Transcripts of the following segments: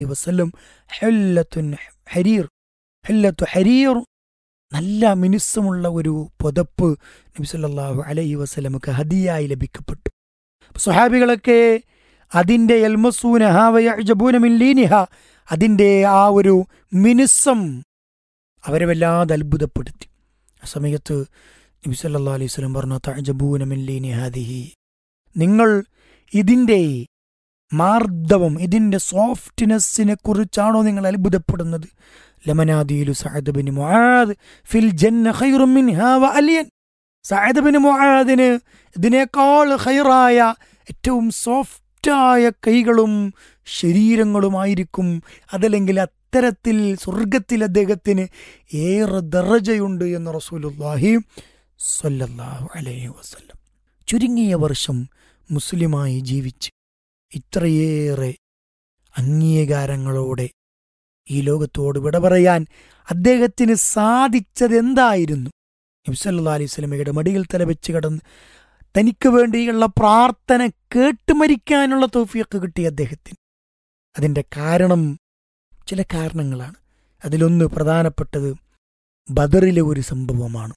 അലൈഹി വസല്ലം ഹെല്ലത്തുൻ Harir ഹെല്ലത്തു Harir നല്ല മിനുസമുള്ള ഒരു പുതപ്പ് നബി സല്ലല്ലാഹു അലൈഹി വസല്ലമക്ക് ഹദിയായി ലഭിക്കപ്പെട്ടു സ്വഹാബികളൊക്കെ അതിൻ്റെ എൽമസൂനഹ വയജബൂനമില്ലീനിഹ അതിൻ്റെ ആ ഒരു മിനുസം അവരെ വല്ലാതെ അത്ഭുതപ്പെടുത്തി ആ സമയത്ത് നബി സല്ലല്ലാഹു അലൈഹി വസല്ലം പറഞ്ഞു തഅജബൂനമില്ലീനി ഹാദിഹി നിങ്ങൾ ഇതിൻ്റെ മാർദ്ദവം ഇതിൻ്റെ സോഫ്റ്റ്നെസ്സിനെ കുറിച്ചാണോ നിങ്ങൾ അത്ഭുതപ്പെടുന്നത് ലമനാദീലു സഅദ് ബിൻ മുആദ് ഫിൽ ജന്ന ഖൈറും മിൻഹാ വഅലിയൻ സഅദ് ബിൻ മുആദിന് ഇതിനേക്കാൾ ഖൈറായ ഏറ്റവും സോഫ്റ്റായ കൈകളും ശരീരങ്ങളുമായിരിക്കും അതല്ലെങ്കിൽ അത്തരത്തിൽ സ്വർഗത്തിൽ അദ്ദേഹത്തിന് ഏറെ ദറജയുണ്ട് എന്ന് റസൂലുള്ളാഹി സ്വല്ലല്ലാഹു അലൈഹി വസല്ലം ചുരുങ്ങിയ വർഷം മുസ്ലിമായി ജീവിച്ച് ഇത്രയേറെ അംഗീകാരങ്ങളോടെ ഈ ലോകത്തോട് വിട പറയാൻ അദ്ദേഹത്തിന് സാധിച്ചത് എന്തായിരുന്നു നബ്സല്ലാ അലൈഹി സ്വലമയുടെ മടിയിൽ തലവെച്ച് കിടന്ന് തനിക്ക് വേണ്ടിയുള്ള പ്രാർത്ഥന കേട്ട് മരിക്കാനുള്ള തോഫിയൊക്കെ കിട്ടി അദ്ദേഹത്തിന് അതിൻ്റെ കാരണം ചില കാരണങ്ങളാണ് അതിലൊന്ന് പ്രധാനപ്പെട്ടത് ബദറിലെ ഒരു സംഭവമാണ്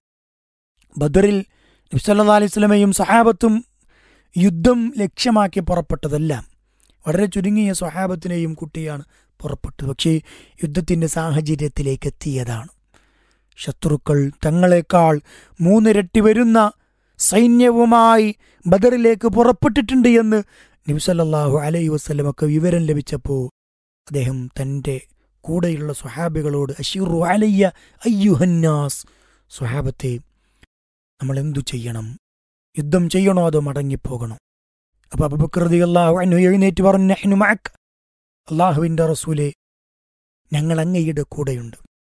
ബദറിൽ നബ്സല്ലാ അലൈഹി സ്വലമയും സഹാബത്തും യുദ്ധം ലക്ഷ്യമാക്കി പുറപ്പെട്ടതെല്ലാം വളരെ ചുരുങ്ങിയ സ്വഹാബത്തിനെയും കുട്ടിയാണ് പുറപ്പെട്ടത് പക്ഷേ യുദ്ധത്തിൻ്റെ സാഹചര്യത്തിലേക്ക് എത്തിയതാണ് ശത്രുക്കൾ തങ്ങളെക്കാൾ മൂന്നിരട്ടി വരുന്ന സൈന്യവുമായി ബദറിലേക്ക് പുറപ്പെട്ടിട്ടുണ്ട് എന്ന് നബിസല്ലാഹു അലൈ വസ്ലമൊക്കെ വിവരം ലഭിച്ചപ്പോൾ അദ്ദേഹം തൻ്റെ കൂടെയുള്ള സ്വഹാബികളോട് അഷീറു അലയ്യ അയ്യുഹന്നാസ് സ്വഹാബത്തെ നമ്മൾ എന്തു ചെയ്യണം യുദ്ധം ചെയ്യണോ അതോ മടങ്ങിപ്പോകണോ അപ്പൊ അബുബക്രതി അള്ളാഹു അനു എഴുന്നേറ്റ് പറഞ്ഞു നഹ്നു മഅക് അള്ളാഹുവിൻ്റെ റസൂലെ ഞങ്ങൾ അങ്ങയുടെ കൂടെയുണ്ട്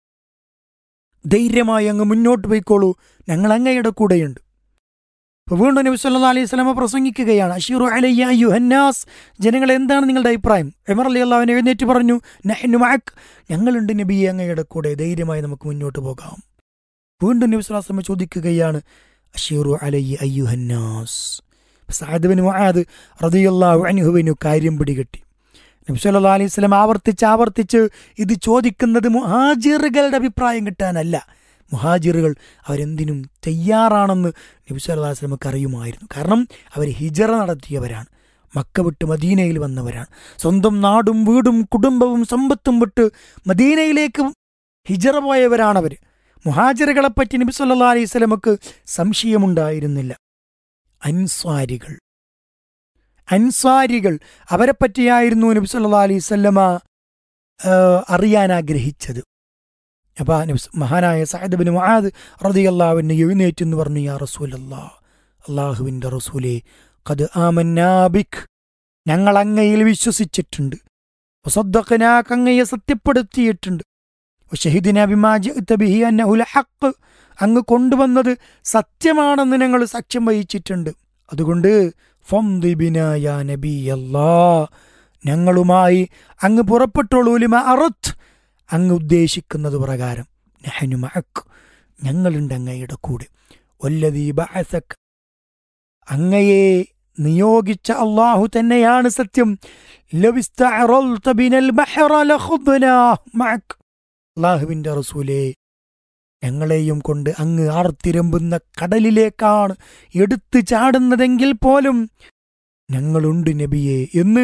ധൈര്യമായി അങ്ങ് മുന്നോട്ട് പോയിക്കോളൂ ഞങ്ങൾ അങ്ങയുടെ കൂടെയുണ്ട് അപ്പോൾ വീണ്ടും നബി സല്ലാ അലൈഹി സ്വലാമ പ്രസംഗിക്കുകയാണ് അഷീറു അലയ്യ യുഹന്നാസ് ജനങ്ങൾ എന്താണ് നിങ്ങളുടെ അഭിപ്രായം എമർ അലി അള്ളാഹുവിനെ എഴുന്നേറ്റ് പറഞ്ഞു നഹ്നു മഅക് ഞങ്ങളുണ്ട് നബിയെ അങ്ങയുടെ കൂടെ ധൈര്യമായി നമുക്ക് മുന്നോട്ട് പോകാം വീണ്ടും നബി സ്വലാ സ്വലമ ചോദിക്കുകയാണ് അഷീറു അലയ്യ അയ്യുഹന്നാസ് സാദബിന് മുആദ് റളിയല്ലാഹു അൻഹുവിനു കാര്യം പിടികിട്ടി നബി സല്ലല്ലാഹു അലൈഹി വസല്ലം ആവർത്തിച്ച് ആവർത്തിച്ച് ഇത് ചോദിക്കുന്നത് മുഹാജിറുകളുടെ അഭിപ്രായം കിട്ടാനല്ല മുഹാജിറുകൾ അവരെന്തിനും തയ്യാറാണെന്ന് നബി സല്ലല്ലാഹു അലൈഹി വസല്ലമക്ക് അറിയുമായിരുന്നു കാരണം അവർ ഹിജറ നടത്തിയവരാണ് മക്ക വിട്ട് മദീനയിൽ വന്നവരാണ് സ്വന്തം നാടും വീടും കുടുംബവും സമ്പത്തും വിട്ട് മദീനയിലേക്ക് ഹിജറ പോയവരാണവർ മുഹാജിറുകളെപ്പറ്റി നബി സല്ലല്ലാഹു അലൈഹി വസല്ലമക്ക് സംശയമുണ്ടായിരുന്നില്ല അൻസ്വാരികൾ അൻസ്വാരികൾ അവരെ പറ്റിയായിരുന്നു നബി സല്ലാ അലൈഹി സ്വല്ലമ അറിയാൻ ആഗ്രഹിച്ചത് അപ്പൊ മഹാനായ സഹദ് ബിൻ മുആദ് റളിയല്ലാഹുവിന് എഴുന്നേറ്റ് എന്ന് പറഞ്ഞു യാ റസൂലല്ലാ അള്ളാഹുവിൻ്റെ റസൂലെ ഖദ് ആമന്നാബിക് ഞങ്ങൾ അങ്ങയിൽ വിശ്വസിച്ചിട്ടുണ്ട് വസദ്ദഖനാക അങ്ങയെ സത്യപ്പെടുത്തിയിട്ടുണ്ട് വശഹിദിന ബിമാ ജിഅത ബിഹി അന്നഹു ലഹഖ് അങ്ങ് കൊണ്ടുവന്നത് സത്യമാണെന്ന് ഞങ്ങൾ സാക്ഷ്യം വഹിച്ചിട്ടുണ്ട് അതുകൊണ്ട് ഫംദിബിനായ നബിയല്ലാ ഞങ്ങളുമായി അങ്ങ് പുറപ്പെട്ടോളൂ ലിമ അറത്ത് അങ്ങ് ഉദ്ദേശിക്കുന്നത് പ്രകാരം നഹനു മഅക് ഞങ്ങളുണ്ട് അങ്ങയുടെ കൂടെ വല്ലതീ ബഅസക് അങ്ങയെ നിയോഗിച്ച അള്ളാഹു തന്നെയാണ് സത്യം ലവിസ്തഅറൽത ബിനൽ ബഹറ ലഖുദ്നാ മഅക് അള്ളാഹുവിൻ്റെ റസൂലേ ഞങ്ങളെയും കൊണ്ട് അങ്ങ് ആർത്തിരമ്പുന്ന കടലിലേക്കാണ് എടുത്തു ചാടുന്നതെങ്കിൽ പോലും ഞങ്ങളുണ്ട് നബിയെ എന്ന്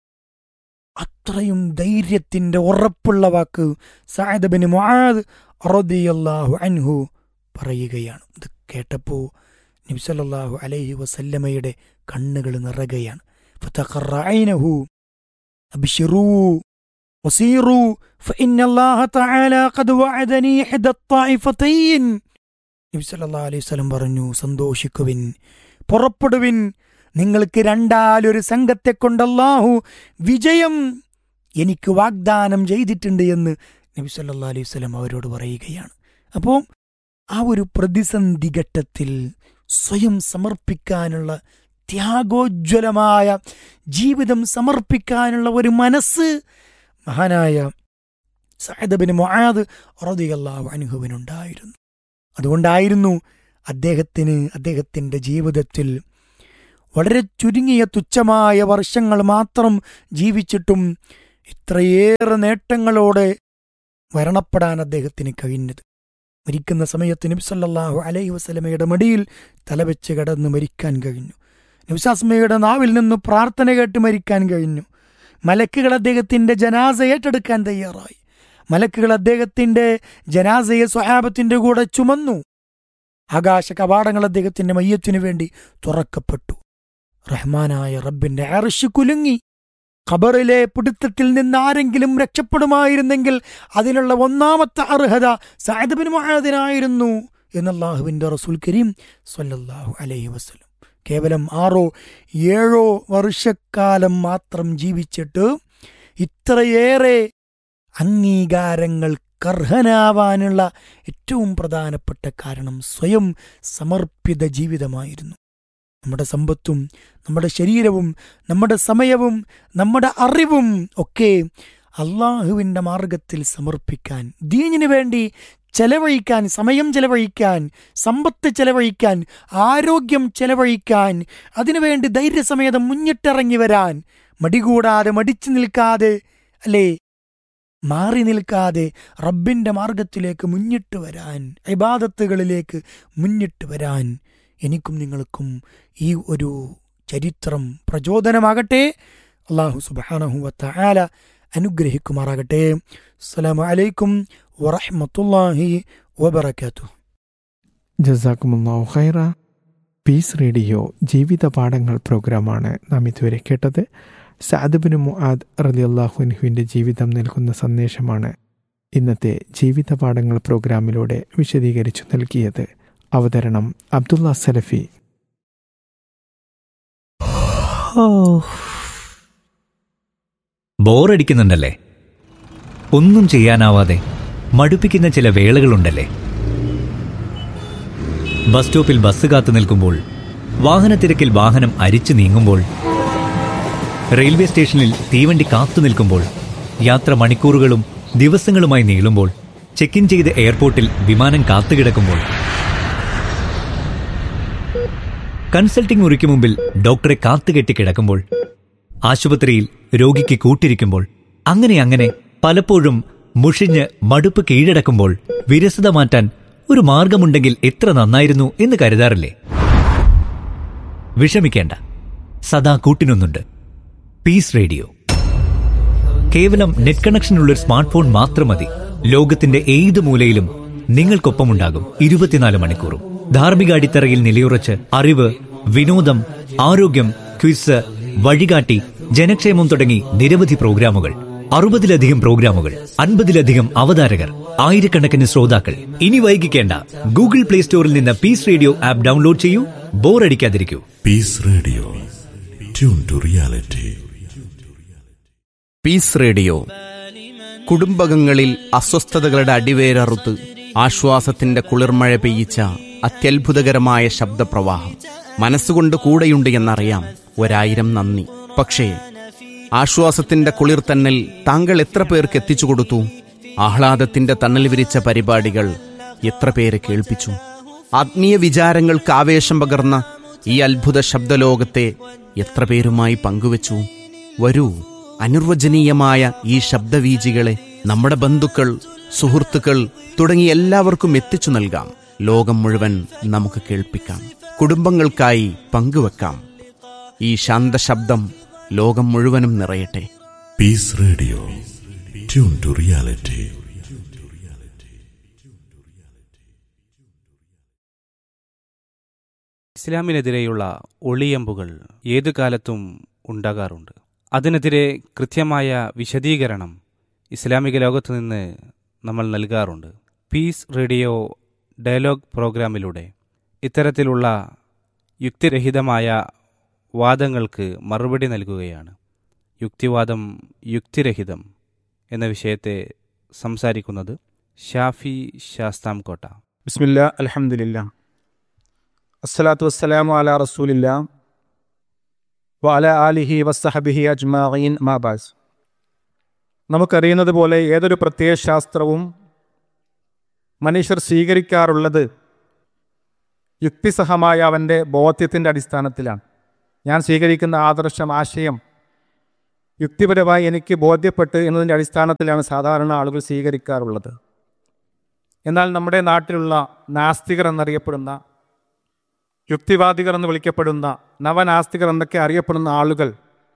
അത്രയും ധൈര്യത്തിന്റെ ഉറപ്പുള്ള വാക്ക് സായദബിന് മുആദ് റളിയല്ലാഹു അൻഹു പറയുകയാണ് ഇത് കേട്ടപ്പോൾ നബി സല്ലല്ലാഹു അലൈഹി വസല്ലമയുടെ കണ്ണുകൾ നിറയുകയാണ് ഫതഖറ ഐനഹു അബ്ശിറൂ وسيروا فإن الله تعالى قد وعدني إحدى الطائفتين നബി സല്ലല്ലാഹു അലൈഹി വസല്ലം പറഞ്ഞു സന്തോഷിക്കുവിൻ പുറപ്പെടുവിൻ നിങ്ങൾക്ക് രണ്ടാലൊരു സംഘത്തെ കൊണ്ടല്ലാഹു വിജയം എനിക്ക് വാഗ്ദാനം ചെയ്തിട്ടുണ്ട് എന്ന് നബി സല്ലല്ലാഹു അലൈഹി വസല്ലം അവരോട് പറയുകയാണ് അപ്പോൾ ആ ഒരു പ്രതിസന്ധി ഘട്ടത്തിൽ സ്വയം സമർപ്പിക്കാനുള്ള ത്യാഗോജ്വലമായ ജീവിതം സമർപ്പിക്കാനുള്ള ഒരു മനസ്സ് മഹാനായ സഹദബിന് മൊഹാദ് റതിയല്ലാഹു അനുഭവനുണ്ടായിരുന്നു അതുകൊണ്ടായിരുന്നു അദ്ദേഹത്തിന് അദ്ദേഹത്തിൻ്റെ ജീവിതത്തിൽ വളരെ ചുരുങ്ങിയ തുച്ഛമായ വർഷങ്ങൾ മാത്രം ജീവിച്ചിട്ടും ഇത്രയേറെ നേട്ടങ്ങളോടെ മരണപ്പെടാൻ അദ്ദേഹത്തിന് കഴിഞ്ഞത് മരിക്കുന്ന സമയത്ത് നബിസല്ലാഹു അലൈഹി വസലമയുടെ മടിയിൽ തലവെച്ച് കിടന്ന് മരിക്കാൻ കഴിഞ്ഞു നബിസാസ്മയുടെ നാവിൽ നിന്ന് പ്രാർത്ഥന കേട്ട് മരിക്കാൻ കഴിഞ്ഞു മലക്കുകൾ അദ്ദേഹത്തിന്റെ ജനാസ ഏറ്റെടുക്കാൻ തയ്യാറായി മലക്കുകൾ അദ്ദേഹത്തിന്റെ ജനാസയെ സ്വഹാബത്തിന്റെ കൂടെ ചുമന്നു ആകാശ കവാടങ്ങൾ അദ്ദേഹത്തിന്റെ മയ്യത്തിനു വേണ്ടി തുറക്കപ്പെട്ടു റഹ്മാനായ റബ്ബിന്റെ അർഷ് കുലുങ്ങി ഖബറിലെ പിടുത്തത്തിൽ നിന്ന് ആരെങ്കിലും രക്ഷപ്പെടുമായിരുന്നെങ്കിൽ അതിനുള്ള ഒന്നാമത്തെ അർഹത സായദബിൻ മഹാദിനായിരുന്നു എന്നല്ലാഹുവിന്റെ റസൂൽ കരീം സല്ലല്ലാഹു അലൈഹി വസല്ലം കേവലം ആറോ ഏഴോ വർഷക്കാലം മാത്രം ജീവിച്ചിട്ട് ഇത്രയേറെ അംഗീകാരങ്ങൾക്കർഹനാവാനുള്ള ഏറ്റവും പ്രധാനപ്പെട്ട കാരണം സ്വയം സമർപ്പിത ജീവിതമായിരുന്നു നമ്മുടെ സമ്പത്തും നമ്മുടെ ശരീരവും നമ്മുടെ സമയവും നമ്മുടെ അറിവും ഒക്കെ അള്ളാഹുവിൻ്റെ മാർഗത്തിൽ സമർപ്പിക്കാൻ ദീനിനു വേണ്ടി ചെലവഴിക്കാൻ സമയം ചെലവഴിക്കാൻ സമ്പത്ത് ചെലവഴിക്കാൻ ആരോഗ്യം ചെലവഴിക്കാൻ അതിനുവേണ്ടി ധൈര്യസമേതം മുന്നിട്ടിറങ്ങി വരാൻ മടികൂടാതെ മടിച്ചു നിൽക്കാതെ അല്ലേ മാറി നിൽക്കാതെ റബ്ബിന്റെ മാർഗത്തിലേക്ക് മുന്നിട്ട് വരാൻ ഇബാദത്തുകളിലേക്ക് മുന്നിട്ട് വരാൻ എനിക്കും നിങ്ങൾക്കും ഈ ഒരു ചരിത്രം പ്രചോദനമാകട്ടെ അള്ളാഹു സുബാനഹുവത്ത ആല അനുഗ്രഹിക്കുമാറാകട്ടെ അസ്സലാമു അലൈക്കും വറഹ്മത്തുള്ളാഹി വബറകാതുഹു ജസാക്കുമുല്ലാഹു ഖൈറ പീസ് റേഡിയോ ജീവിത പാഠങ്ങൾ പ്രോഗ്രാമാണ് നാം ഇതുവരെ കേട്ടത് സാദബിന് മുആദ് റലി അള്ളാഹുൻഹുവിൻ്റെ ജീവിതം നൽകുന്ന സന്ദേശമാണ് ഇന്നത്തെ ജീവിത പാഠങ്ങൾ പ്രോഗ്രാമിലൂടെ വിശദീകരിച്ചു നൽകിയത് അവതരണം അബ്ദുള്ള സലഫി ബോറടിക്കുന്നുണ്ടല്ലേ ഒന്നും ചെയ്യാനാവാതെ മടുപ്പിക്കുന്ന ചില വേളകളുണ്ടല്ലേ ബസ് സ്റ്റോപ്പിൽ ബസ് കാത്തു നിൽക്കുമ്പോൾ വാഹനത്തിരക്കിൽ വാഹനം അരിച്ചു നീങ്ങുമ്പോൾ റെയിൽവേ സ്റ്റേഷനിൽ തീവണ്ടി കാത്തു നിൽക്കുമ്പോൾ യാത്ര മണിക്കൂറുകളും ദിവസങ്ങളുമായി നീളുമ്പോൾ ചെക്ക് ഇൻ ചെയ്ത് എയർപോർട്ടിൽ വിമാനം കാത്തുകിടക്കുമ്പോൾ കൺസൾട്ടിംഗ് മുറിക്ക് മുമ്പിൽ ഡോക്ടറെ കാത്തുകെട്ടി കിടക്കുമ്പോൾ ആശുപത്രിയിൽ രോഗിക്ക് കൂട്ടിരിക്കുമ്പോൾ അങ്ങനെ അങ്ങനെ പലപ്പോഴും മുഷിഞ്ഞ് മടുപ്പ് കീഴടക്കുമ്പോൾ വിരസത മാറ്റാൻ ഒരു മാർഗമുണ്ടെങ്കിൽ എത്ര നന്നായിരുന്നു എന്ന് കരുതാറില്ലേ വിഷമിക്കേണ്ട സദാ കൂട്ടിനൊന്നുണ്ട് പീസ് റേഡിയോ കേവലം നെറ്റ് കണക്ഷനുള്ള ഒരു സ്മാർട്ട് ഫോൺ മാത്രം മതി ലോകത്തിന്റെ ഏത് മൂലയിലും നിങ്ങൾക്കൊപ്പമുണ്ടാകും ഇരുപത്തിനാല് മണിക്കൂറും ധാർമ്മിക അടിത്തറയിൽ നിലയുറച്ച് അറിവ് വിനോദം ആരോഗ്യം ക്വിസ് വഴികാട്ടി ജനക്ഷേമം തുടങ്ങി നിരവധി പ്രോഗ്രാമുകൾ അറുപതിലധികം പ്രോഗ്രാമുകൾ അൻപതിലധികം അവതാരകർ ആയിരക്കണക്കിന് ശ്രോതാക്കൾ ഇനി വൈകിക്കേണ്ട ഗൂഗിൾ പ്ലേ സ്റ്റോറിൽ നിന്ന് പീസ് റേഡിയോ ആപ്പ് ഡൗൺലോഡ് ചെയ്യൂ ബോറടിക്കാതിരിക്കൂ Peace Radio. Tune to reality. Peace radio കുടുംബകങ്ങളിൽ അസ്വസ്ഥതകളുടെ അടിവേരറുത്ത് ആശ്വാസത്തിന്റെ കുളിർമഴ പെയ്യിച്ച അത്യത്ഭുതകരമായ ശബ്ദപ്രവാഹം മനസ്സുകൊണ്ട് കൂടെയുണ്ട് എന്നറിയാം ഒരായിരം നന്ദി പക്ഷേ ആശ്വാസത്തിന്റെ കുളിർത്തന്നൽ താങ്കൾ എത്ര പേർക്ക് എത്തിച്ചു കൊടുത്തു ആഹ്ലാദത്തിന്റെ തണൽ വിരിച്ച പരിപാടികൾ എത്ര പേരെ കേൾപ്പിച്ചു ആത്മീയ വിചാരങ്ങൾക്ക് ആവേശം പകർന്ന ഈ അത്ഭുത ശബ്ദലോകത്തെ എത്ര പേരുമായി പങ്കുവച്ചു വരൂ അനിർവചനീയമായ ഈ ശബ്ദവീജികളെ നമ്മുടെ ബന്ധുക്കൾ സുഹൃത്തുക്കൾ തുടങ്ങി എല്ലാവർക്കും എത്തിച്ചു നൽകാം ലോകം മുഴുവൻ നമുക്ക് കേൾപ്പിക്കാം കുടുംബങ്ങൾക്കായി പങ്കുവെക്കാം ഈ ശാന്തശബ്ദം ലോകം മുഴുവനും നിറയട്ടെ Peace Radio. Tune to reality. ഇസ്ലാമിനെതിരെയുള്ള ഒളിയമ്പുകൾ ഏതു കാലത്തും ഉണ്ടാകാറുണ്ട് അതിനെതിരെ കൃത്യമായ വിശദീകരണം ഇസ്ലാമിക ലോകത്തു നിന്ന് നമ്മൾ നൽകാറുണ്ട് പീസ് റേഡിയോ ഡയലോഗ് പ്രോഗ്രാമിലൂടെ ഇത്തരത്തിലുള്ള യുക്തിരഹിതമായ വാദങ്ങൾക്ക് മറുപടി നൽകുകയാണ് യുക്തിവാദം യുക്തിരഹിതം എന്ന വിഷയത്തെ സംസാരിക്കുന്നത് ഷാഫി ശാസ്താംകോട്ട ബിസ്മില്ല അലഹമില്ല അസ്സലാത്തു വസ്സലാമു അല റസൂലില്ല വ അല ആലിഹി വസ്സഹബിഹി അജ്മാഈൻ മാബാസ് നമുക്കറിയുന്നത് പോലെ ഏതൊരു പ്രത്യയശാസ്ത്രവും മനുഷ്യർ സ്വീകരിക്കാറുള്ളത് യുക്തിസഹമായ അവൻ്റെ ബോധ്യത്തിൻ്റെ അടിസ്ഥാനത്തിലാണ് ഞാൻ സ്വീകരിക്കുന്ന ആദർശം ആശയം യുക്തിപരമായി എനിക്ക് ബോധ്യപ്പെട്ട് എന്നതിൻ്റെ അടിസ്ഥാനത്തിലാണ് സാധാരണ ആളുകൾ സ്വീകരിക്കാറുള്ളത് എന്നാൽ നമ്മുടെ നാട്ടിലുള്ള നാസ്തികർ എന്നറിയപ്പെടുന്ന യുക്തിവാദികൾ എന്ന് വിളിക്കപ്പെടുന്ന നവനാസ്തികർ എന്നൊക്കെ അറിയപ്പെടുന്ന ആളുകൾ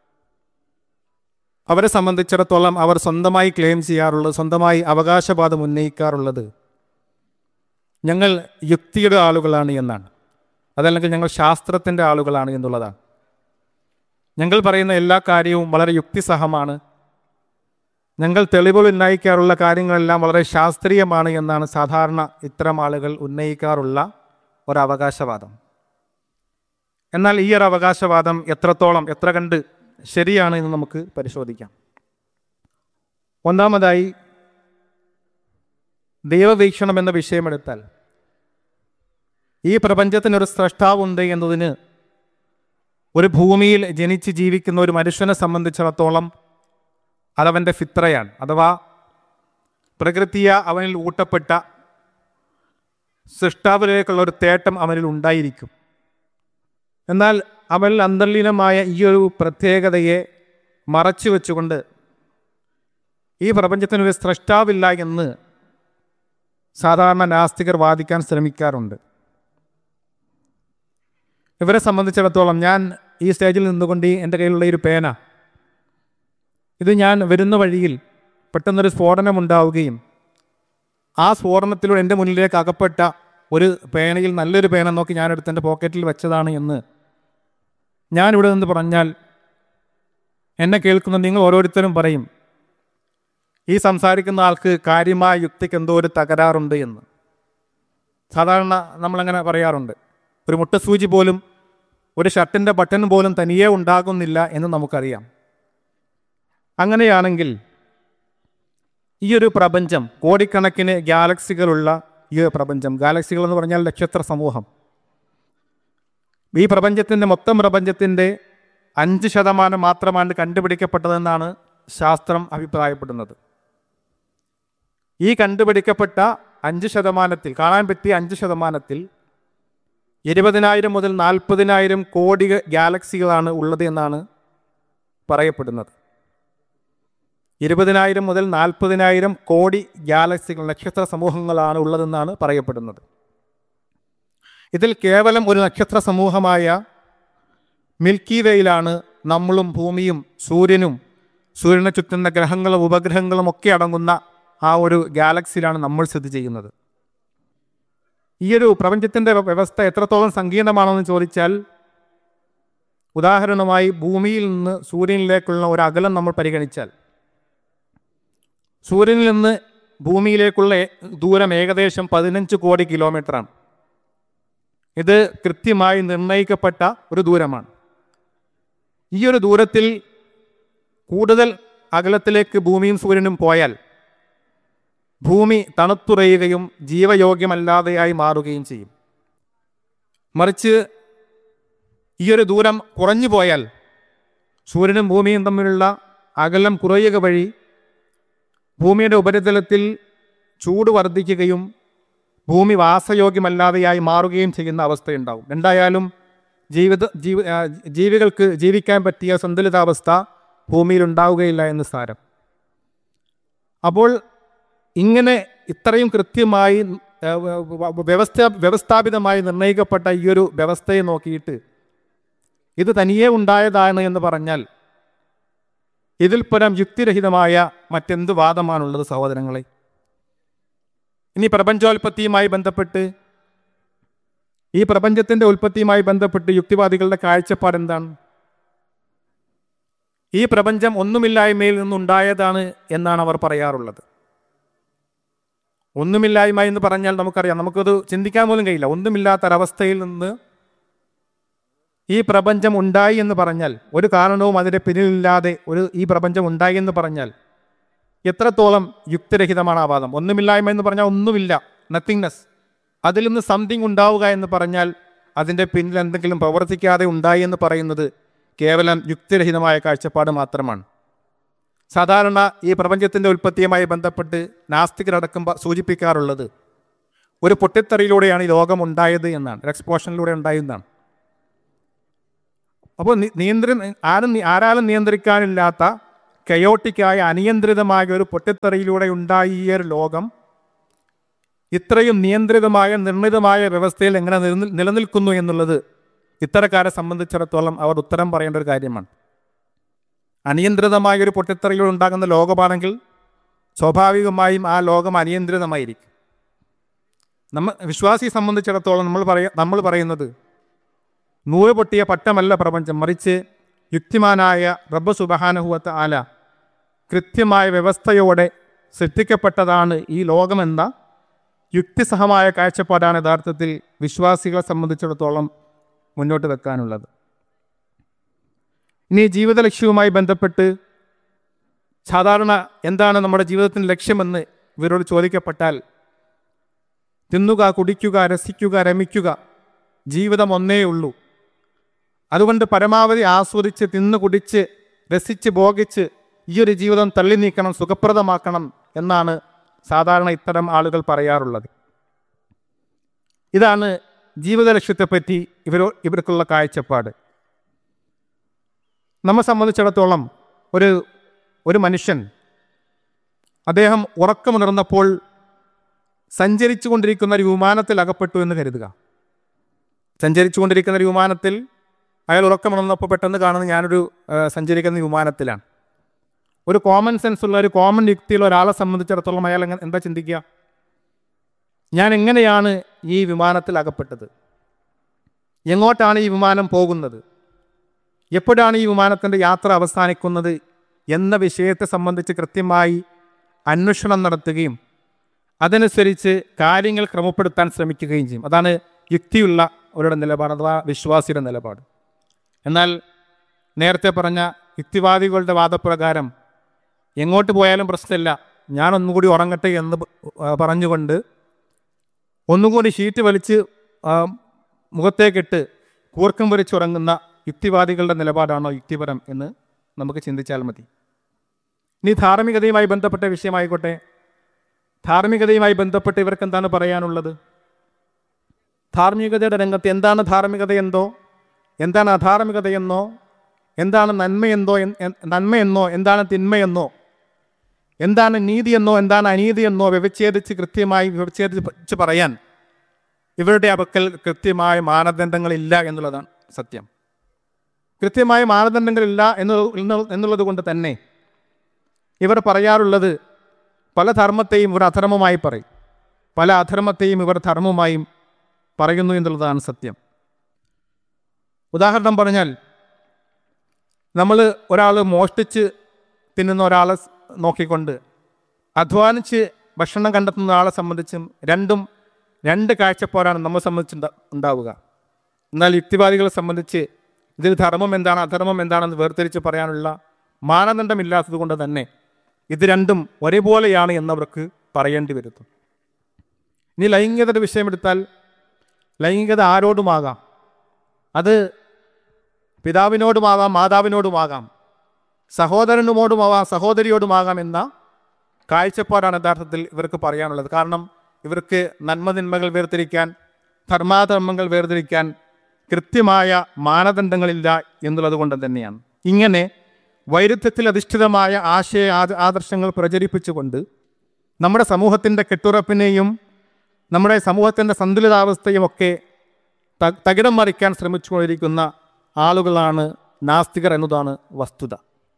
അവരെ സംബന്ധിച്ചിടത്തോളം അവർ സ്വന്തമായി ക്ലെയിം ചെയ്യാറുള്ളത് സ്വന്തമായി അവകാശവാദം ഉന്നയിക്കാറുള്ളത് ഞങ്ങൾ യുക്തിയുടെ ആളുകളാണ് എന്നാണ് അതല്ലെങ്കിൽ ഞങ്ങൾ ശാസ്ത്രത്തിൻ്റെ ആളുകളാണ് എന്നുള്ളതാണ് ഞങ്ങൾ പറയുന്ന എല്ലാ കാര്യവും വളരെ യുക്തിസഹമാണ് ഞങ്ങൾ തെളിവുകൾ ഉന്നയിക്കാറുള്ള കാര്യങ്ങളെല്ലാം വളരെ ശാസ്ത്രീയമാണ് എന്നാണ് സാധാരണ ഇത്തരം ആളുകൾ ഉന്നയിക്കാറുള്ള ഒരു അവകാശവാദം എന്നാൽ ഈ ഒരു അവകാശവാദം എത്രത്തോളം എത്ര കണ്ട് ശരിയാണ് എന്ന് നമുക്ക് പരിശോധിക്കാം ഒന്നാമതായി ദൈവവീക്ഷണം എന്ന വിഷയമെടുത്താൽ ഈ പ്രപഞ്ചത്തിനൊരു സ്രഷ്ടാവുണ്ട് എന്നതിന് ഒരു ഭൂമിയിൽ ജനിച്ച് ജീവിക്കുന്ന ഒരു മനുഷ്യനെ സംബന്ധിച്ചിടത്തോളം അതവൻ്റെ ഫിത്രയാണ് അഥവാ പ്രകൃതിയ അവനിൽ ഊട്ടപ്പെട്ട സൃഷ്ടാവിലേക്കുള്ള ഒരു തേട്ടം അവനിൽ ഉണ്ടായിരിക്കും എന്നാൽ അവനിൽ അന്തർലീനമായ ഈ ഒരു പ്രത്യേകതയെ മറച്ചു വെച്ചുകൊണ്ട് ഈ പ്രപഞ്ചത്തിനൊരു സ്രഷ്ടാവില്ല എന്ന് സാധാരണ നാസ്തികർ വാദിക്കാൻ ശ്രമിക്കാറുണ്ട് ഇവരെ സംബന്ധിച്ചിടത്തോളം ഞാൻ ഈ സ്റ്റേജിൽ നിന്നുകൊണ്ട് ഈ എൻ്റെ കയ്യിലുള്ള ഈ ഒരു പേന ഇത് ഞാൻ വരുന്ന വഴിയിൽ പെട്ടെന്നൊരു സ്ഫോടനം ഉണ്ടാവുകയും ആ സ്ഫോടനത്തിലൂടെ എൻ്റെ മുന്നിലേക്ക് അകപ്പെട്ട ഒരു പേനയിൽ നല്ലൊരു പേന നോക്കി ഞാൻ എടുത്ത് എൻ്റെ പോക്കറ്റിൽ വെച്ചതാണ് എന്ന് ഞാനിവിടെ നിന്ന് പറഞ്ഞാൽ എന്നെ കേൾക്കുന്ന നിങ്ങൾ ഓരോരുത്തരും പറയും ഈ സംസാരിക്കുന്ന ആൾക്ക് കാര്യമായ യുക്തിക്ക് എന്തോ ഒരു തകരാറുണ്ട് എന്ന് സാധാരണ നമ്മളങ്ങനെ പറയാറുണ്ട് ഒരു മുട്ടസൂചി പോലും ഒരു ഷർട്ടിൻ്റെ ബട്ടൺ പോലും തനിയെ ഉണ്ടാകുന്നില്ല എന്ന് നമുക്കറിയാം അങ്ങനെയാണെങ്കിൽ ഈ ഒരു പ്രപഞ്ചം കോടിക്കണക്കിന് ഗാലക്സികളുള്ള ഈ ഒരു പ്രപഞ്ചം ഗാലക്സികൾ എന്ന് പറഞ്ഞാൽ നക്ഷത്ര സമൂഹം ഈ പ്രപഞ്ചത്തിൻ്റെ മൊത്തം പ്രപഞ്ചത്തിൻ്റെ അഞ്ച് ശതമാനം മാത്രമാണ് കണ്ടുപിടിക്കപ്പെട്ടതെന്നാണ് ശാസ്ത്രം അഭിപ്രായപ്പെടുന്നത് ഈ കണ്ടുപിടിക്കപ്പെട്ട അഞ്ച് ശതമാനത്തിൽ കാണാൻ പറ്റിയ അഞ്ച് ശതമാനത്തിൽ ഇരുപതിനായിരം മുതൽ നാൽപ്പതിനായിരം കോടി ഗാലക്സികളാണ് ഉള്ളത് എന്നാണ് പറയപ്പെടുന്നത് ഇരുപതിനായിരം മുതൽ നാൽപ്പതിനായിരം കോടി ഗാലക്സികൾ നക്ഷത്ര സമൂഹങ്ങളാണ് ഉള്ളതെന്നാണ് പറയപ്പെടുന്നത് ഇതിൽ കേവലം ഒരു നക്ഷത്ര സമൂഹമായ മിൽക്കി വേയിലാണ് നമ്മളും ഭൂമിയും സൂര്യനും സൂര്യനെ ചുറ്റുന്ന ഗ്രഹങ്ങളും ഉപഗ്രഹങ്ങളും ഒക്കെ അടങ്ങുന്ന ആ ഒരു ഗാലക്സിയിലാണ് നമ്മൾ സ്ഥിതി ചെയ്യുന്നത് ഈ ഒരു പ്രപഞ്ചത്തിൻ്റെ വ്യവസ്ഥ എത്രത്തോളം സങ്കീർണമാണെന്ന് ചോദിച്ചാൽ ഉദാഹരണമായി ഭൂമിയിൽ നിന്ന് സൂര്യനിലേക്കുള്ള ഒരു അകലം നമ്മൾ പരിഗണിച്ചാൽ സൂര്യനിൽ നിന്ന് ഭൂമിയിലേക്കുള്ള ഏ- ദൂരം ഏകദേശം പതിനഞ്ച് കോടി കിലോമീറ്ററാണ് ഇത് കൃത്യമായി നിർണയിക്കപ്പെട്ട ഒരു ദൂരമാണ് ഈ ഒരു ദൂരത്തിൽ കൂടുതൽ അകലത്തിലേക്ക് ഭൂമിയും സൂര്യനും പോയാൽ ഭൂമി തണുത്തുറയുകയും ജീവയോഗ്യമല്ലാതെയായി മാറുകയും ചെയ്യും മറിച്ച് ഈ ഒരു ദൂരം കുറഞ്ഞു പോയാൽ സൂര്യനും ഭൂമിയും തമ്മിലുള്ള അകലം കുറയുക വഴി ഭൂമിയുടെ ഉപരിതലത്തിൽ ചൂട് വർദ്ധിക്കുകയും ഭൂമി വാസയോഗ്യമല്ലാതെയായി മാറുകയും ചെയ്യുന്ന അവസ്ഥയുണ്ടാവും എന്തായാലും ജീവിത ജീവ ആ, ജീവികൾക്ക് ജീവിക്കാൻ പറ്റിയ സന്തുലിതാവസ്ഥ ഭൂമിയിൽ ഉണ്ടാവുകയില്ല എന്ന് സാരം അപ്പോൾ ഇങ്ങനെ ഇത്രയും കൃത്യമായി ആ, വ- വ- വ്യവസ്ഥ വ്യവസ്ഥാപിതമായി നിർണ്ണയിക്കപ്പെട്ട ഈ ഒരു വ്യവസ്ഥയെ നോക്കിയിട്ട് ഇത് തനിയെ ഉണ്ടായതാണ് എന്ന് പറഞ്ഞാൽ ഇതിൽ പരം യുക്തിരഹിതമായ മറ്റെന്ത് വാദമാണുള്ളത് സഹോദരങ്ങളെ ഇനി പ്രപഞ്ചോൽപത്തിയുമായി ബന്ധപ്പെട്ട് ഈ പ്രപഞ്ചത്തിന്റെ ഉൽപ്പത്തിയുമായി ബന്ധപ്പെട്ട് യുക്തിവാദികളുടെ കാഴ്ചപ്പാട് എന്താണ് ഈ പ്രപഞ്ചം ഒന്നുമില്ലായ്മയിൽ നിന്നുണ്ടായതാണ് എന്നാണ് അവർ പറയാറുള്ളത് ഒന്നുമില്ലായ്മ എന്ന് പറഞ്ഞാൽ നമുക്കറിയാം നമുക്കത് ചിന്തിക്കാൻ പോലും കഴിയില്ല ഒന്നുമില്ലാത്തൊരവസ്ഥയിൽ നിന്ന് ഈ പ്രപഞ്ചം ഉണ്ടായി എന്ന് പറഞ്ഞാൽ ഒരു കാരണവും അതിൻ്റെ പിന്നിലില്ലാതെ ഒരു ഈ പ്രപഞ്ചം ഉണ്ടായി എന്ന് പറഞ്ഞാൽ എത്രത്തോളം യുക്തിരഹിതമാണ് ആ വാദം ഒന്നുമില്ലായ്മ എന്ന് പറഞ്ഞാൽ ഒന്നുമില്ല നത്തിങ്നെസ് അതിൽ നിന്ന് സംതിങ് ഉണ്ടാവുക എന്ന് പറഞ്ഞാൽ അതിൻ്റെ പിന്നിൽ എന്തെങ്കിലും പ്രവർത്തിക്കാതെ ഉണ്ടായി എന്ന് പറയുന്നത് കേവലം യുക്തിരഹിതമായ കാഴ്ചപ്പാട് മാത്രമാണ് സാധാരണ ഈ പ്രപഞ്ചത്തിൻ്റെ ഉൽപ്പത്തിയുമായി ബന്ധപ്പെട്ട് നാസ്തികരടക്കം പ- സൂചിപ്പിക്കാറുള്ളത് ഒരു പൊട്ടിത്തെറിയിലൂടെയാണ് ഈ ലോകം ഉണ്ടായത് എന്നാണ് ഒരു എക്സ്പോഷനിലൂടെ ഉണ്ടായതെന്നാണ് അപ്പോൾ നി- നിയന്ത്രി ആരും നി- ആരാലും നിയന്ത്രിക്കാനില്ലാത്ത കയോട്ടിക്കായ അനിയന്ത്രിതമായ ഒരു പൊട്ടിത്തെറിയിലൂടെ ഉണ്ടായ ഈ ഒരു ലോകം ഇത്രയും നിയന്ത്രിതമായ നിർണിതമായ വ്യവസ്ഥയിൽ എങ്ങനെ നിലനിൽ- നിലനിൽക്കുന്നു എന്നുള്ളത് ഇത്തരക്കാരെ സംബന്ധിച്ചിടത്തോളം അവർ ഉത്തരം പറയേണ്ട ഒരു കാര്യമാണ് അനിയന്ത്രിതമായ ഒരു പൊട്ടിത്തെറിയിലൂടെ ഉണ്ടാകുന്ന ലോകമാണെങ്കിൽ സ്വാഭാവികമായും ആ ലോകം അനിയന്ത്രിതമായിരിക്കും നമ്മ വിശ്വാസിയെ സംബന്ധിച്ചിടത്തോളം നമ്മൾ പറയ നമ്മൾ പറയുന്നത് നൂറ് പൊട്ടിയ പട്ടമല്ല പ്രപഞ്ചം മറിച്ച് യുക്തിമാനായ റബ്ബ് സുബഹാനഹുവത്ത് ആല കൃത്യമായ വ്യവസ്ഥയോടെ സൃഷ്ടിക്കപ്പെട്ടതാണ് ഈ ലോകമെന്ന യുക്തിസഹമായ കാഴ്ചപ്പാടാണ് യഥാർത്ഥത്തിൽ വിശ്വാസികളെ സംബന്ധിച്ചിടത്തോളം മുന്നോട്ട് വെക്കാനുള്ളത് ഇനി ജീവിത ലക്ഷ്യവുമായി ബന്ധപ്പെട്ട് സാധാരണ എന്താണ് നമ്മുടെ ജീവിതത്തിൻ്റെ ലക്ഷ്യമെന്ന് ഇവരോട് ചോദിക്കപ്പെട്ടാൽ തിന്നുക കുടിക്കുക രസിക്കുക രമിക്കുക ജീവിതം ഒന്നേ ഉള്ളൂ അതുകൊണ്ട് പരമാവധി ആസ്വദിച്ച് തിന്നു കുടിച്ച് രസിച്ച് ഭോഗിച്ച് ഈ ഒരു ജീവിതം തള്ളി നീക്കണം സുഖപ്രദമാക്കണം എന്നാണ് സാധാരണ ഇത്തരം ആളുകൾ പറയാറുള്ളത് ഇതാണ് ജീവിത ലക്ഷ്യത്തെപ്പറ്റി ഇവരോ ഇവർക്കുള്ള കാഴ്ചപ്പാട് നമ്മെ സംബന്ധിച്ചിടത്തോളം ഒരു ഒരു മനുഷ്യൻ അദ്ദേഹം ഉറക്കമുണർന്നപ്പോൾ സഞ്ചരിച്ചു കൊണ്ടിരിക്കുന്ന ഒരു വിമാനത്തിൽ അകപ്പെട്ടു എന്ന് കരുതുക സഞ്ചരിച്ചു കൊണ്ടിരിക്കുന്ന ഒരു വിമാനത്തിൽ അയാൾ ഉറക്കമുണർന്നപ്പോൾ പെട്ടെന്ന് കാണുന്നത് ഞാനൊരു ആ, സഞ്ചരിക്കുന്ന വിമാനത്തിലാണ് ഒരു കോമൺ സെൻസ് ഉള്ള ഒരു കോമൺ യുക്തിയുള്ള ഒരാളെ സംബന്ധിച്ചിടത്തോളം അയാൾ എങ്ങനെ എന്താ ചിന്തിക്കുക ഞാൻ എങ്ങനെയാണ് ഈ വിമാനത്തിൽ അകപ്പെട്ടത് എങ്ങോട്ടാണ് ഈ വിമാനം പോകുന്നത് എപ്പോഴാണ് ഈ വിമാനത്തിൻ്റെ യാത്ര അവസാനിക്കുന്നത് എന്ന വിഷയത്തെ സംബന്ധിച്ച് കൃത്യമായി അന്വേഷണം നടത്തുകയും അതനുസരിച്ച് കാര്യങ്ങൾ ക്രമപ്പെടുത്താൻ ശ്രമിക്കുകയും ചെയ്യും അതാണ് യുക്തിയുള്ള അവരുടെ നിലപാട് അഥവാ വിശ്വാസിയുടെ നിലപാട് എന്നാൽ നേരത്തെ പറഞ്ഞ യുക്തിവാദികളുടെ വാദപ്രകാരം എങ്ങോട്ട് പോയാലും പ്രശ്നമില്ല ഞാൻ ഒന്നുകൂടി ഉറങ്ങട്ടെ എന്ന് പ- ആ, പറഞ്ഞുകൊണ്ട് ഒന്നുകൂടി ഷീറ്റ് വലിച്ച് ആ, മുഖത്തേക്കിട്ട് കൂർക്കം വലിച്ചുറങ്ങുന്ന യുക്തിവാദികളുടെ നിലപാടാണോ യുക്തിപരം എന്ന് നമുക്ക് ചിന്തിച്ചാൽ മതി ഇനി ധാർമ്മികതയുമായി ബന്ധപ്പെട്ട വിഷയമായിക്കോട്ടെ ധാർമ്മികതയുമായി ബന്ധപ്പെട്ട് ഇവർക്ക് എന്താണ് പറയാനുള്ളത് ധാർമ്മികതയുടെ രംഗത്ത് എന്താണ് ധാർമ്മികതയെന്തോ എന്താണ് അധാർമികതയെന്നോ എന്താണ് നന്മയെന്തോ എൻ- എൻ- നന്മയെന്നോ എന്താണ് തിന്മയെന്നോ എന്താണ് നീതിയെന്നോ എന്താണ് അനീതിയെന്നോ വ്യവച്ഛേദിച്ച് കൃത്യമായി വ്യവച്ഛേദിച്ച് പറയാൻ ഇവരുടെ അപക്കൽ കൃത്യമായ മാനദണ്ഡങ്ങളില്ല എന്നുള്ളതാണ് സത്യം കൃത്യമായ മാനദണ്ഡങ്ങളില്ല എന്നു- എന്നു- എന്നുള്ളത് കൊണ്ട് തന്നെ ഇവർ പറയാറുള്ളത് പല ധർമ്മത്തെയും ഇവർ അധർമ്മമായി പറയും പല അധർമ്മത്തെയും ഇവർ ധർമ്മമായും പറയുന്നു എന്നുള്ളതാണ് സത്യം ഉദാഹരണം പറഞ്ഞാൽ നമ്മൾ ഒരാൾ മോഷ്ടിച്ച് തിന്നുന്ന ഒരാളെ സ് നോക്കിക്കൊണ്ട് അധ്വാനിച്ച് ഭക്ഷണം കണ്ടെത്തുന്ന ആളെ സംബന്ധിച്ചും രണ്ടും രണ്ട് കാഴ്ചപ്പാടാണ് നമ്മെ സംബന്ധിച്ച് ഉണ്ടാ- ഉണ്ടാവുക എന്നാൽ യുക്തിവാദികളെ സംബന്ധിച്ച് ഇതിൽ ധർമ്മം എന്താണ് അധർമ്മം എന്താണെന്ന് വേർതിരിച്ച് പറയാനുള്ള മാനദണ്ഡമില്ലാത്തത് കൊണ്ട് തന്നെ ഇത് രണ്ടും ഒരേപോലെയാണ് എന്നവർക്ക് പറയേണ്ടി വരുന്നു ഇനി ലൈംഗികതയുടെ വിഷയമെടുത്താൽ ലൈംഗികത ആരോടുമാകാം അത് പിതാവിനോടുമാകാം മാതാവിനോടുമാകാം സഹോദരനുമോടുമാവാം സഹോദരിയോടുമാകാം എന്ന കാഴ്ചപ്പാടാണ് യഥാർത്ഥത്തിൽ ഇവർക്ക് പറയാനുള്ളത് കാരണം ഇവർക്ക് നന്മതിന്മകൾ വേർതിരിക്കാൻ ധർമാധർമ്മങ്ങൾ വേർതിരിക്കാൻ കൃത്യമായ മാനദണ്ഡങ്ങളില്ല എന്നുള്ളത് കൊണ്ട് തന്നെയാണ് ഇങ്ങനെ വൈരുദ്ധ്യത്തിൽ അധിഷ്ഠിതമായ ആശയ ആദ- ആദർശങ്ങൾ പ്രചരിപ്പിച്ചുകൊണ്ട് നമ്മുടെ സമൂഹത്തിൻ്റെ കെട്ടുറപ്പിനെയും നമ്മുടെ സമൂഹത്തിൻ്റെ സന്തുലിതാവസ്ഥയും ഒക്കെ ത- തകിടം മറിക്കാൻ ശ്രമിച്ചുകൊണ്ടിരിക്കുന്ന ആളുകളാണ് നാസ്തികർ എന്നതാണ് വസ്തുത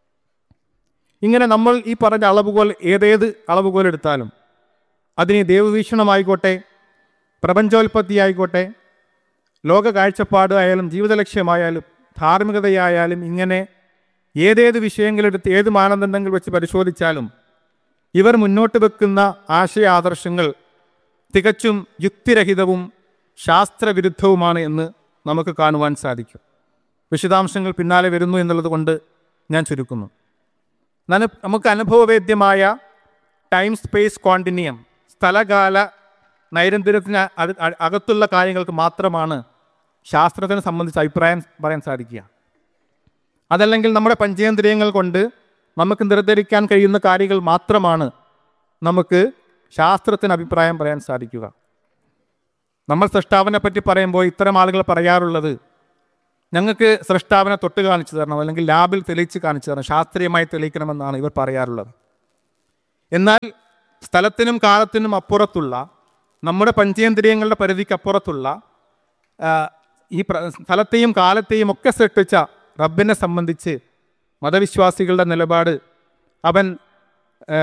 ഇങ്ങനെ നമ്മൾ ഈ പറഞ്ഞ അളവുകോൽ ഏതേത് അളവുകോൽ എടുത്താലും അതിന് ദൈവവീക്ഷണമായിക്കോട്ടെ പ്രപഞ്ചോൽപത്തി ആയിക്കോട്ടെ ലോക കാഴ്ചപ്പാട് ആയാലും ജീവിത ലക്ഷ്യമായാലും ധാർമ്മികതയായാലും ഇങ്ങനെ ഏതേത് വിഷയങ്ങളെടുത്ത് ഏത് മാനദണ്ഡങ്ങൾ വെച്ച് പരിശോധിച്ചാലും ഇവർ മുന്നോട്ട് വെക്കുന്ന ആശയ ആദർശങ്ങൾ തികച്ചും യുക്തിരഹിതവും ശാസ്ത്രവിരുദ്ധവുമാണ് എന്ന് നമുക്ക് കാണുവാൻ സാധിക്കും വിശദാംശങ്ങൾ പിന്നാലെ വരുന്നു എന്നുള്ളത് കൊണ്ട് ഞാൻ ചുരുക്കുന്നു എന്നാൽ നമുക്ക് അനുഭവവേദ്യമായ ടൈം സ്പേസ് കോണ്ടിന്യം സ്ഥലകാല നൈരന്തര്യത്തിന് അത്- അ- അകത്തുള്ള കാര്യങ്ങൾക്ക് മാത്രമാണ് ശാസ്ത്രത്തിനെ സംബന്ധിച്ച് അഭിപ്രായം പറയാൻ സാധിക്കുക അതല്ലെങ്കിൽ നമ്മുടെ പഞ്ചേന്ദ്രിയങ്ങൾ കൊണ്ട് നമുക്ക് നിർദ്ധരിക്കാൻ കഴിയുന്ന കാര്യങ്ങൾ മാത്രമാണ് നമുക്ക് ശാസ്ത്രത്തിന് അഭിപ്രായം പറയാൻ സാധിക്കുക നമ്മൾ സൃഷ്ടാവിനെ പറ്റി പറയുമ്പോൾ ഇത്തരം ആളുകൾ പറയാറുള്ളത് ഞങ്ങൾക്ക് സൃഷ്ടാവിനെ തൊട്ട് കാണിച്ചു തരണം അല്ലെങ്കിൽ ലാബിൽ തെളിയിച്ച് കാണിച്ചു തരണം ശാസ്ത്രീയമായി തെളിയിക്കണമെന്നാണ് ഇവർ പറയാറുള്ളത് എന്നാൽ സ്ഥലത്തിനും കാലത്തിനും അപ്പുറത്തുള്ള നമ്മുടെ പഞ്ചേന്ദ്രിയങ്ങളുടെ പരിധിക്ക് അപ്പുറത്തുള്ള ആ, ഈ പ്ര സ്ഥലത്തെയും കാലത്തെയും ഒക്കെ സൃഷ്ടിച്ച റബ്ബിനെ സംബന്ധിച്ച് മതവിശ്വാസികളുടെ നിലപാട് അവൻ ആ,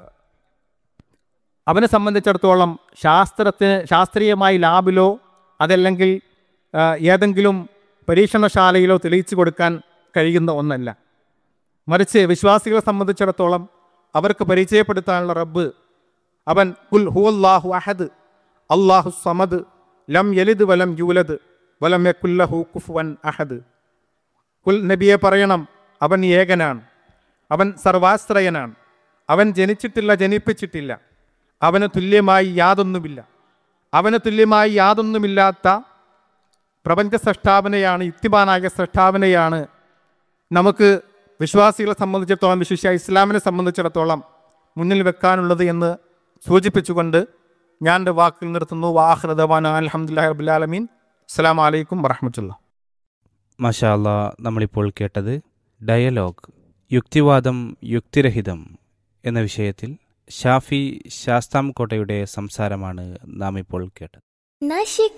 അവനെ സംബന്ധിച്ചിടത്തോളം ശാസ്ത്രത്തിന് ശാസ്ത്രീയമായി ലാബിലോ അതല്ലെങ്കിൽ ആ, ഏതെങ്കിലും പരീക്ഷണശാലയിലോ തെളിയിച്ചു കൊടുക്കാൻ കഴിയുന്ന ഒന്നല്ല മറിച്ച് വിശ്വാസികളെ സംബന്ധിച്ചിടത്തോളം അവർക്ക് പരിചയപ്പെടുത്താനുള്ള റബ്ബ് അവൻ കുൽ ഹു അല്ലാഹു അഹദ് അള്ളാഹു സമദ് ലം യലിദ് വലം യൂലദ് വലം യക്കുല്ലഹു കുഫുവൻ അഹദ് കുൽ നബിയെ പറയണം അവൻ ഏകനാണ് അവൻ സർവാശ്രയനാണ് അവൻ ജനിച്ചിട്ടില്ല ജനിപ്പിച്ചിട്ടില്ല അവന് തുല്യമായി യാതൊന്നുമില്ല അവന് തുല്യമായി യാതൊന്നുമില്ലാത്ത പ്രപഞ്ച സൃഷ്ടാവിനെയാണ് യുക്തിമാനായ സൃഷ്ടാവിനെയാണ് നമുക്ക് വിശ്വാസികളെ സംബന്ധിച്ചിടത്തോളം വിശിഷ്യ ഇസ്ലാമിനെ സംബന്ധിച്ചിടത്തോളം മുന്നിൽ വെക്കാനുള്ളത് എന്ന് സൂചിപ്പിച്ചുകൊണ്ട് ഞാൻ എൻ്റെ വാക്കിൽ നിർത്തുന്നു വാഹൃദവാൻ അലഹമുല്ലാ റബുലാലമീൻ അസ്സാം വലൈക്കും വറഹമത്തുള്ള മാഷാ അല്ലാ നമ്മളിപ്പോൾ കേട്ടത് ഡയലോഗ് യുക്തിവാദം യുക്തിരഹിതം എന്ന വിഷയത്തിൽ ഷാഫി ശാസ്താംകോട്ടയുടെ സംസാരമാണ് നാം ഇപ്പോൾ കേട്ടത് നശിക്ക